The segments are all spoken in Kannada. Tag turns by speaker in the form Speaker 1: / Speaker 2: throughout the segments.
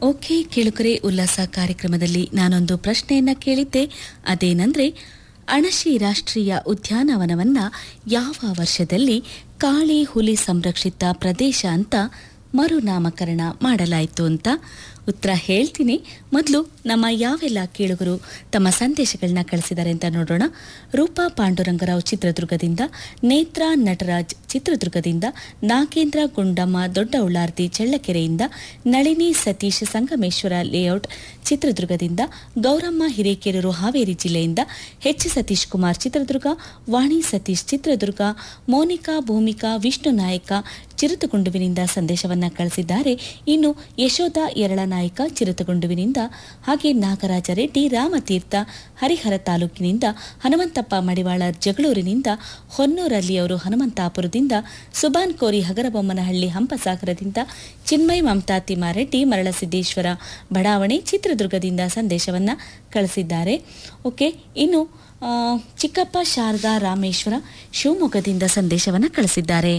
Speaker 1: ಓಕೆ ಕೇಳುಕರೆ ಉಲ್ಲಾಸ ಕಾರ್ಯಕ್ರಮದಲ್ಲಿ ನಾನೊಂದು ಪ್ರಶ್ನೆಯನ್ನ ಕೇಳಿದ್ದೆ ಅದೇನೆಂದ್ರೆ ಅಣಶಿ ರಾಷ್ಟ್ರೀಯ ಉದ್ಯಾನವನವನ್ನ ಯಾವ ವರ್ಷದಲ್ಲಿ ಕಾಳಿ ಹುಲಿ ಸಂರಕ್ಷಿತ ಪ್ರದೇಶ ಅಂತ ಮರುನಾಮಕರಣ ಮಾಡಲಾಯಿತು ಅಂತ ಉತ್ತರ ಹೇಳ್ತೀನಿ ಮೊದಲು ನಮ್ಮ ಯಾವೆಲ್ಲ ಕೇಳುಗರು ತಮ್ಮ ಸಂದೇಶಗಳನ್ನ ಕಳಿಸಿದ್ದಾರೆ ಅಂತ ನೋಡೋಣ ರೂಪಾ ಪಾಂಡುರಂಗರಾವ್ ಚಿತ್ರದುರ್ಗದಿಂದ ನೇತ್ರಾ ನಟರಾಜ್ ಚಿತ್ರದುರ್ಗದಿಂದ ನಾಗೇಂದ್ರ ಗುಂಡಮ್ಮ ದೊಡ್ಡ ಉಳ್ಳಾರ್ತಿ ಚಳ್ಳಕೆರೆಯಿಂದ ನಳಿನಿ ಸತೀಶ್ ಸಂಗಮೇಶ್ವರ ಲೇಔಟ್ ಚಿತ್ರದುರ್ಗದಿಂದ ಗೌರಮ್ಮ ಹಿರೇಕೆರೂರು ಹಾವೇರಿ ಜಿಲ್ಲೆಯಿಂದ ಎಚ್ ಸತೀಶ್ ಕುಮಾರ್ ಚಿತ್ರದುರ್ಗ ವಾಣಿ ಸತೀಶ್ ಚಿತ್ರದುರ್ಗ ಮೋನಿಕಾ ಭೂಮಿಕಾ ವಿಷ್ಣು ನಾಯಕ ಚಿರುತುಗುಂಡುವಿನಿಂದ ಸಂದೇಶವನ್ನ ಕಳಿಸಿದ್ದಾರೆ ಇನ್ನು ಯಶೋಧ ಯರಳನಾಯಕ ಚಿರುತಗುಂಡುವಿನಿಂದ ಹಾಗೆ ನಾಗರಾಜ ರೆಡ್ಡಿ ರಾಮತೀರ್ಥ ಹರಿಹರ ತಾಲೂಕಿನಿಂದ ಹನುಮಂತಪ್ಪ ಮಡಿವಾಳ ಜಗಳೂರಿನಿಂದ ಹೊನ್ನೂರಲ್ಲಿ ಅವರು ಹನುಮಂತಾಪುರದಿಂದ ಸುಬಾನ್ ಕೋರಿ ಹಗರಬೊಮ್ಮನಹಳ್ಳಿ ಹಂಪಸಾಗರದಿಂದ ಚಿನ್ಮಯ್ ಮಮತಾ ತಿಮ್ಮಾರೆಡ್ಡಿ ಮರಳಸಿದ್ದೇಶ್ವರ ಬಡಾವಣೆ ಚಿತ್ರದುರ್ಗದಿಂದ ಸಂದೇಶವನ್ನ ಕಳಿಸಿದ್ದಾರೆ ಓಕೆ ಇನ್ನು ಆ, ಚಿಕ್ಕಪ್ಪ ಶಾರದಾ ರಾಮೇಶ್ವರ ಶಿವಮೊಗ್ಗದಿಂದ ಸಂದೇಶವನ್ನ ಕಳಿಸಿದ್ದಾರೆ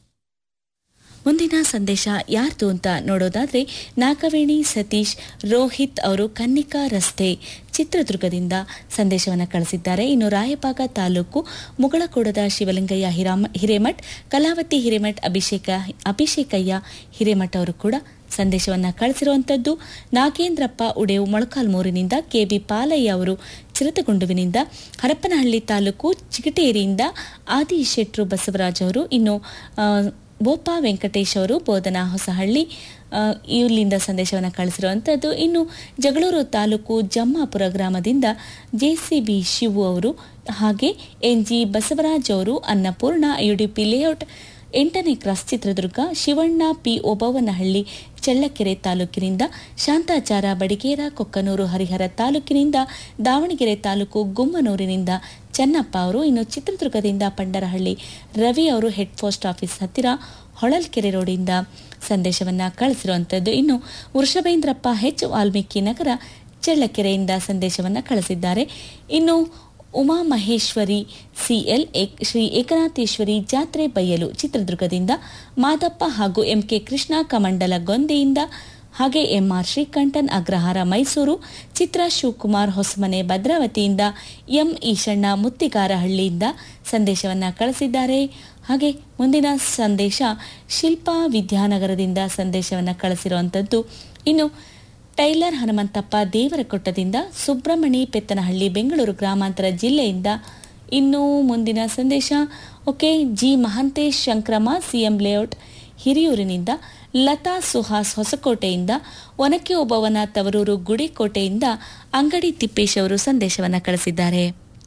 Speaker 1: ಮುಂದಿನ ಸಂದೇಶ ಯಾರ್ದು ಅಂತ ನೋಡೋದಾದ್ರೆ ನಾಗವೇಣಿ ಸತೀಶ್ ರೋಹಿತ್ ಅವರು ಕನ್ನಿಕಾ ರಸ್ತೆ ಚಿತ್ರದುರ್ಗದಿಂದ ಸಂದೇಶವನ್ನು ಕಳಿಸಿದ್ದಾರೆ ಇನ್ನು ರಾಯಬಾಗ ತಾಲೂಕು ಮುಗಳಕೋಡದ ಶಿವಲಿಂಗಯ್ಯ ಹಿರಾಮ ಹಿರೇಮಠ್ ಕಲಾವತಿ ಹಿರೇಮಠ್ ಅಭಿಷೇಕ ಅಭಿಷೇಕಯ್ಯ ಹಿರೇಮಠ್ ಅವರು ಕೂಡ ಸಂದೇಶವನ್ನು ಕಳಿಸಿರುವಂಥದ್ದು ನಾಗೇಂದ್ರಪ್ಪ ಉಡೇವು ಮೊಳಕಾಲ್ಮೂರಿನಿಂದ ಕೆಬಿ ಪಾಲಯ್ಯ ಅವರು ಚಿರತಗುಂಡುವಿನಿಂದ ಹರಪನಹಳ್ಳಿ ತಾಲೂಕು ಚಿಗಟೇರಿಯಿಂದ ಆದಿ ಶೆಟ್ರು ಬಸವರಾಜ್ ಅವರು ಇನ್ನು ಆ, ಬೋಪಾ ವೆಂಕಟೇಶ್ ಅವರು ಬೋಧನಾ ಹೊಸಹಳ್ಳಿ ಆ, ಇಲ್ಲಿಂದ ಸಂದೇಶವನ್ನು ಕಳಿಸಿರುವಂಥದ್ದು ಇನ್ನು ಜಗಳೂರು ತಾಲೂಕು ಜಮ್ಮಾಪುರ ಗ್ರಾಮದಿಂದ ಜೆಸಿಬಿ ಶಿವು ಅವರು ಹಾಗೆ ಎನ್ ಜಿ ಬಸವರಾಜ್ ಅವರು ಅನ್ನಪೂರ್ಣ ಯುಡಿಪಿ ಲೇಔಟ್ ಎಂಟನೇ ಕ್ರಾಸ್ ಚಿತ್ರದುರ್ಗ ಶಿವಣ್ಣ ಪಿ ಓಬವ್ವನಹಳ್ಳಿ ಚಳ್ಳಕೆರೆ ತಾಲೂಕಿನಿಂದ ಶಾಂತಾಚಾರ ಬಡಿಗೇರ ಕೊಕ್ಕನೂರು ಹರಿಹರ ತಾಲೂಕಿನಿಂದ ದಾವಣಗೆರೆ ತಾಲೂಕು ಗುಮ್ಮನೂರಿನಿಂದ ಚೆನ್ನಪ್ಪ ಅವರು ಇನ್ನು ಚಿತ್ರದುರ್ಗದಿಂದ ಪಂಡರಹಳ್ಳಿ ರವಿ ಅವರು ಹೆಡ್ ಪೋಸ್ಟ್ ಆಫೀಸ್ ಹತ್ತಿರ ಹೊಳಲ್ಕೆರೆ ರೋಡಿಂದ ಸಂದೇಶವನ್ನ ಕಳಿಸಿರುವಂಥದ್ದು ಇನ್ನು ವೃಷಭೇಂದ್ರಪ್ಪ ಹೆಚ್ ವಾಲ್ಮೀಕಿ ನಗರ ಚಳ್ಳಕೆರೆಯಿಂದ ಸಂದೇಶವನ್ನ ಕಳಿಸಿದ್ದಾರೆ ಇನ್ನು ಉಮಾ ಮಹೇಶ್ವರಿ ಸಿಎಲ್ ಏಕ್- ಶ್ರೀ ಏಕನಾಥೇಶ್ವರಿ ಜಾತ್ರೆ ಬಯಲು ಚಿತ್ರದುರ್ಗದಿಂದ ಮಾದಪ್ಪ ಹಾಗೂ ಎಂಕೆ ಕೃಷ್ಣ ಕಮಂಡಲ ಗೊಂದೆಯಿಂದ ಹಾಗೆ ಎಂಆರ್ ಶ್ರೀಕಂಠನ್ ಅಗ್ರಹಾರ ಮೈಸೂರು ಚಿತ್ರ ಶಿವಕುಮಾರ್ ಹೊಸಮನೆ ಭದ್ರಾವತಿಯಿಂದ ಎಂ ಈಶಣ್ಣ ಮುತ್ತಿಗಾರಹಳ್ಳಿಯಿಂದ ಸಂದೇಶವನ್ನ ಕಳಿಸಿದ್ದಾರೆ ಹಾಗೆ ಮುಂದಿನ ಸಂದೇಶ ಶಿಲ್ಪಾ ವಿದ್ಯಾನಗರದಿಂದ ಸಂದೇಶವನ್ನ ಕಳಿಸಿರುವಂಥದ್ದು ಇನ್ನು ಟೈಲರ್ ಹನುಮಂತಪ್ಪ ದೇವರಕೊಟ್ಟದಿಂದ ಸುಬ್ರಹ್ಮಣಿ ಪೆತ್ತನಹಳ್ಳಿ ಬೆಂಗಳೂರು ಗ್ರಾಮಾಂತರ ಜಿಲ್ಲೆಯಿಂದ ಇನ್ನು ಮುಂದಿನ ಸಂದೇಶ okay G Mahantesh Shankrama CM layout ಹಿರಿಯೂರಿನಿಂದ ಲತಾ ಸುಹಾಸ್ ಹೊಸಕೋಟೆಯಿಂದ ಒನಕೆ ಓಬವ್ವನ ತವರೂರು ಗುಡಿಕೋಟೆಯಿಂದ ಅಂಗಡಿ ತಿಪ್ಪೇಶ್ ಅವರು ಸಂದೇಶವನ್ನು ಕಳಿಸಿದ್ದಾರೆ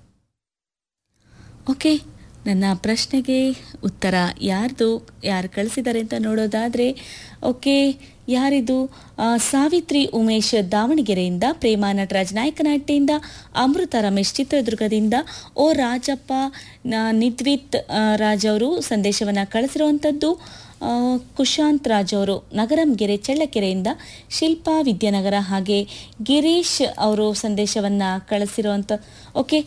Speaker 1: ಓಕೆ ನನ್ನ ಪ್ರಶ್ನೆಗೆ ಉತ್ತರ ಯಾರ್ದು ಯಾರು ಕಳಿಸಿದ್ದಾರೆ ಅಂತ ನೋಡೋದಾದರೆ ಓಕೆ ಯಾರಿದು ಆ, ಸಾವಿತ್ರಿ ಉಮೇಶ್ ದಾವಣಗೆರೆಯಿಂದ ಪ್ರೇಮ ನಟರಾಜ್ ನಾಯಕನಹಟ್ಟಿಯಿಂದ ಅಮೃತ ರಮೇಶ್ ಚಿತ್ರದುರ್ಗದಿಂದ ಓ ರಾಜಪ್ಪ ನ- ನಿದ್ವಿತ್ ಆ, ರಾಜ್ ಅವರು ಸಂದೇಶವನ್ನು ಕಳಿಸಿರುವಂಥದ್ದು ಆ, ಕುಶಾಂತ್ ರಾಜ್ ಅವರು ನಗರಂಗೆರೆ ಚಳ್ಳಕೆರೆಯಿಂದ ಶಿಲ್ಪಾ ವಿದ್ಯಾನಗರ ಹಾಗೆ ಗಿರೀಶ್ ಅವರು ಸಂದೇಶವನ್ನು ಕಳಿಸಿರುವಂಥ ಓಕೆ